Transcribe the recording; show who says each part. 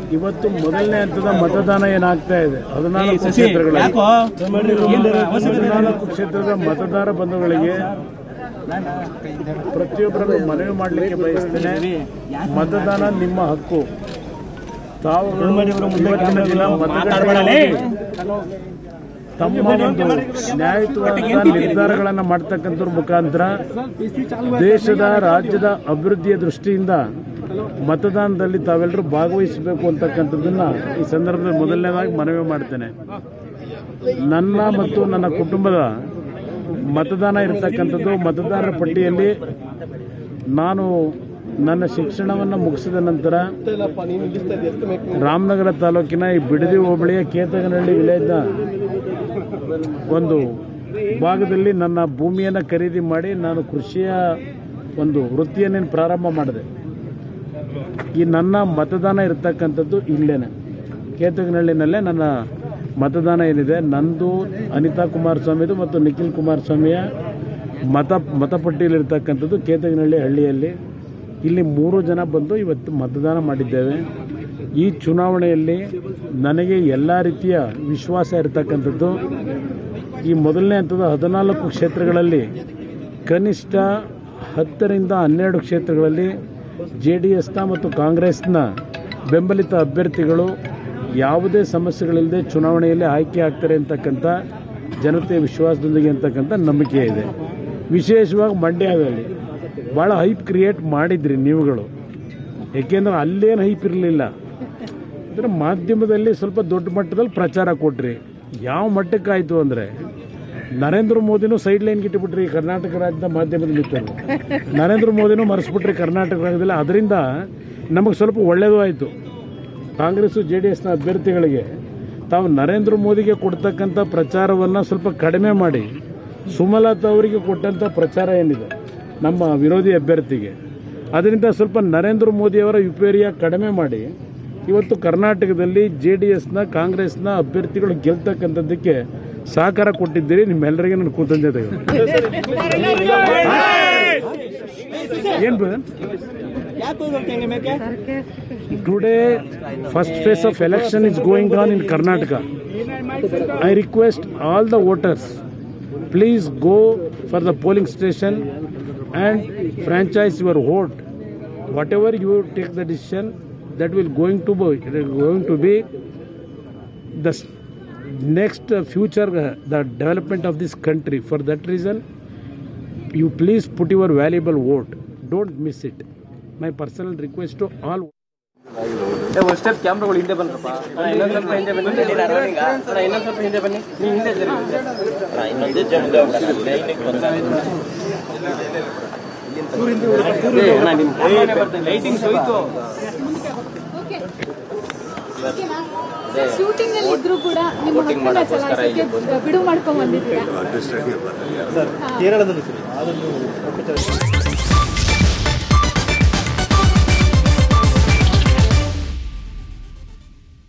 Speaker 1: ಇವತ್ತು ಮೊದಲನೇ ಹಂತದ ಮತದಾನ ಏನಾಗ್ತಾ ಇದೆ ಹದಿನಾಲ್ಕು ಕ್ಷೇತ್ರಗಳಲ್ಲಿ ಹದಿನಾಲ್ಕು ಕ್ಷೇತ್ರದ ಮತದಾರ ಬಂಧುಗಳಿಗೆ ಪ್ರತಿಯೊಬ್ಬರನ್ನು ಮನವಿ ಮಾಡಲಿಕ್ಕೆ ಬಯಸ್ತೇನೆ ಮತದಾನ ನಿಮ್ಮ ಹಕ್ಕು ತಾವುಗಳು ಇವತ್ತಿನ ದಿನ ಮತಗಟ್ಟೆಗಳಲ್ಲಿ ತಮ್ಮ ಒಂದು ನ್ಯಾಯಯುತವಾದ ನಿರ್ಧಾರಗಳನ್ನು ಮಾಡ್ತಕ್ಕಂಥದ್ರ ಮುಖಾಂತರ ದೇಶದ ರಾಜ್ಯದ ಅಭಿವೃದ್ಧಿಯ ದೃಷ್ಟಿಯಿಂದ ಮತದಾನದಲ್ಲಿ ತಾವೆಲ್ಲರೂ ಭಾಗವಹಿಸಬೇಕು ಅಂತಕ್ಕಂಥದ್ದನ್ನ ಈ ಸಂದರ್ಭದಲ್ಲಿ ಮೊದಲನೇದಾಗಿ ಮನವಿ ಮಾಡ್ತೇನೆ ನನ್ನ ಮತ್ತು ನನ್ನ ಕುಟುಂಬದ ಮತದಾನ ಇರತಕ್ಕಂಥದ್ದು ಮತದಾರರ ಪಟ್ಟಿಯಲ್ಲಿ ನಾನು ನನ್ನ ಶಿಕ್ಷಣವನ್ನು ಮುಗಿಸಿದ ನಂತರ ರಾಮನಗರ ತಾಲೂಕಿನ ಈ ಬಿಡದಿ ಹೋಬಳಿಯ ಕೇತಗನಹಳ್ಳಿ ವಿಲೇಜ್ನ ಒಂದು ಭಾಗದಲ್ಲಿ ನನ್ನ ಭೂಮಿಯನ್ನು ಖರೀದಿ ಮಾಡಿ ನಾನು ಕೃಷಿಯ ಒಂದು ವೃತ್ತಿಯನ್ನೇನು ಪ್ರಾರಂಭ ಮಾಡಿದೆ ಈ ನನ್ನ ಮತದಾನ ಇರತಕ್ಕಂಥದ್ದು ಇಲ್ಲೇನೆ ಕೇತಗನಹಳ್ಳಿನಲ್ಲೇ ನನ್ನ ಮತದಾನ ಏನಿದೆ ನಂದು ಅನಿತಾ ಕುಮಾರಸ್ವಾಮಿದು ಮತ್ತು ನಿಖಿಲ್ ಕುಮಾರಸ್ವಾಮಿಯ ಮತ ಮತಪಟ್ಟಿಯಲ್ಲಿರ್ತಕ್ಕಂಥದ್ದು ಕೇತಗನಹಳ್ಳಿ ಹಳ್ಳಿಯಲ್ಲಿ ಇಲ್ಲಿ ಮೂರು ಜನ ಬಂದು ಇವತ್ತು ಮತದಾನ ಮಾಡಿದ್ದೇವೆ ಈ ಚುನಾವಣೆಯಲ್ಲಿ ನನಗೆ ಎಲ್ಲ ರೀತಿಯ ವಿಶ್ವಾಸ ಇರತಕ್ಕಂಥದ್ದು ಈ ಮೊದಲನೇ ಹಂತದ ಹದಿನಾಲ್ಕು ಕ್ಷೇತ್ರಗಳಲ್ಲಿ ಕನಿಷ್ಠ ಹತ್ತರಿಂದ ಹನ್ನೆರಡು ಕ್ಷೇತ್ರಗಳಲ್ಲಿ ಜೆ ಡಿ ಎಸ್ನ ಮತ್ತು ಕಾಂಗ್ರೆಸ್ನ ಬೆಂಬಲಿತ ಅಭ್ಯರ್ಥಿಗಳು ಯಾವುದೇ ಸಮಸ್ಯೆಗಳಿಲ್ಲದೆ ಚುನಾವಣೆಯಲ್ಲಿ ಆಯ್ಕೆ ಆಗ್ತಾರೆ ಅಂತಕ್ಕಂಥ ಜನತೆಯ ವಿಶ್ವಾಸದೊಂದಿಗೆ ಅಂತಕ್ಕಂಥ ನಂಬಿಕೆ ಇದೆ ವಿಶೇಷವಾಗಿ ಮಂಡ್ಯದಲ್ಲಿ ಭಾಳ ಹೈಪ್ ಕ್ರಿಯೇಟ್ ಮಾಡಿದ್ರಿ ನೀವುಗಳು ಏಕೆಂದ್ರೆ ಅಲ್ಲೇನು ಹೈಪ್ ಇರಲಿಲ್ಲ ಅಂದರೆ ಮಾಧ್ಯಮದಲ್ಲಿ ಸ್ವಲ್ಪ ದೊಡ್ಡ ಮಟ್ಟದಲ್ಲಿ ಪ್ರಚಾರ ಕೊಟ್ರಿ ಯಾವ ಮಟ್ಟಕ್ಕಾಯಿತು ಅಂದರೆ ನರೇಂದ್ರ ಮೋದಿನೂ ಸೈಡ್ ಲೈನ್ಗೆ ಇಟ್ಟುಬಿಟ್ರಿ ಕರ್ನಾಟಕ ರಾಜ್ಯದ ಮಾಧ್ಯಮದ ಮಿತ್ರರು ನರೇಂದ್ರ ಮೋದಿನೂ ಮರೆಸ್ಬಿಟ್ರಿ ಕರ್ನಾಟಕ ರಾಜ್ಯದಲ್ಲಿ ಅದರಿಂದ ನಮಗೆ ಸ್ವಲ್ಪ ಒಳ್ಳೆಯದು ಆಯಿತು ಕಾಂಗ್ರೆಸ್ಸು ಜೆ ಡಿ ಎಸ್ನ ಅಭ್ಯರ್ಥಿಗಳಿಗೆ ತಾವು ನರೇಂದ್ರ ಮೋದಿಗೆ ಕೊಡ್ತಕ್ಕಂಥ ಪ್ರಚಾರವನ್ನು ಸ್ವಲ್ಪ ಕಡಿಮೆ ಮಾಡಿ ಸುಮಲತಾ ಅವರಿಗೆ ಕೊಟ್ಟಂಥ ಪ್ರಚಾರ ಏನಿದೆ ನಮ್ಮ ವಿರೋಧಿ ಅಭ್ಯರ್ಥಿಗೆ ಅದರಿಂದ ಸ್ವಲ್ಪ ನರೇಂದ್ರ ಮೋದಿಯವರ ವಿಪೇರಿಯ ಕಡಿಮೆ ಮಾಡಿ ಇವತ್ತು ಕರ್ನಾಟಕದಲ್ಲಿ ಜೆ ಡಿ ಎಸ್ನ ಕಾಂಗ್ರೆಸ್ನ ಅಭ್ಯರ್ಥಿಗಳು ಗೆಲ್ತಕ್ಕಂಥದ್ದಕ್ಕೆ ಸಹಕಾರ ಕೊಟ್ಟಿದ್ದೀರಿ ನಿಮ್ಮೆಲ್ಲರಿಗೆ ನನ್ನ ಕೃತಜ್ಞತೆಗಳು ಏನು brother Today, first phase of election is going on in Karnataka. I request all the voters, please go for the polling station and franchise your vote. Whatever you take the decision, that will going to be going to be the s- next uh, future, uh, the development of this country. For that reason, you please put your valuable vote. Don't miss it. My personal request to all.
Speaker 2: ಒಂದು step ಕ್ಯಾಮ್ರಾಗಳು ಹಿಂದೆ ಬಂದ್ರಪ್ಪ ಅಣ್ಣ, ಇನ್ನೊಂದ್ ಸ್ವಲ್ಪ ಹಿಂದೆ ಬನ್ನಿ ಅಣ್ಣ, ಇನ್ನೊಂದ್ ಸ್ವಲ್ಪ ಹಿಂದೆ ಬನ್ನಿ ನೀವು ಹಿಂದೆ ಇದ್ದೀರಿ, ಹಿಂದೆ.
Speaker 3: ಇನ್ನೊಂದೇ ಜಮ್ಗ ಲೈನಿಗೆ ಬಂದ
Speaker 2: ಏ, ಅಣ್ಣ, ನಿಮ್ ಕ್ಯಾಮ್ರಾನೇ ಬರ್ತಾ ಇಲ್ಲ. ಲೈಟಿಂಗ್ಸ್ ಹೋಯ್ತು
Speaker 4: ಶೂಟಿಂಗ್ ಅಲ್ಲಿ ಇದ್ರು ಕೂಡ ನಿಮ್ಮ ಹಕ್ಕನ್ನ ಚಲಾಯಿಸಕ್ಕೆ ಬಿಡುವು ಮಾಡ್ಕೊಂಡ್ ಬಂದಿದ್ದೀರಾ
Speaker 5: ಕೇರಳದಲ್ಲಿ ಸರ್ ಅದೊಂದು